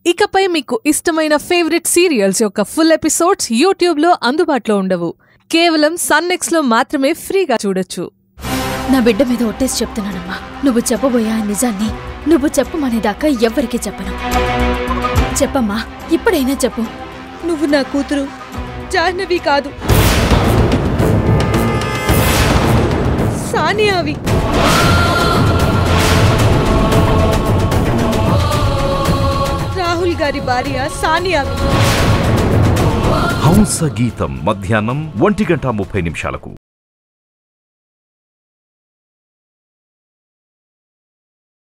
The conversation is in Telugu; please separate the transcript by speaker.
Speaker 1: ఇకపై మీకు ఇష్టమైన ఫేవరెట్ సీరియల్స్ యొక్క ఫుల్ ఎపిసోడ్స్ యూట్యూబ్లో అందుబాటులో ఉండవు కేవలం సన్నెక్స్ లో మాత్రమే ఫ్రీగా చూడొచ్చు
Speaker 2: నా బిడ్డ మీద ఒట్టేసి చెప్తున్నానమ్మా నువ్వు చెప్పబోయే ఆ నిజాన్ని నువ్వు చెప్పమనేదాకా ఎవ్వరికీ చెప్పను చెప్పమ్మా ఇప్పుడైనా చెప్పు
Speaker 3: నువ్వు నా కూతురు జాహ్నవి కాదు సానియావి రాహుల్ గారి భార్య సానియావి
Speaker 4: హంస గీతం మధ్యాహ్నం ఒంటి గంట ముప్పై నిమిషాలకు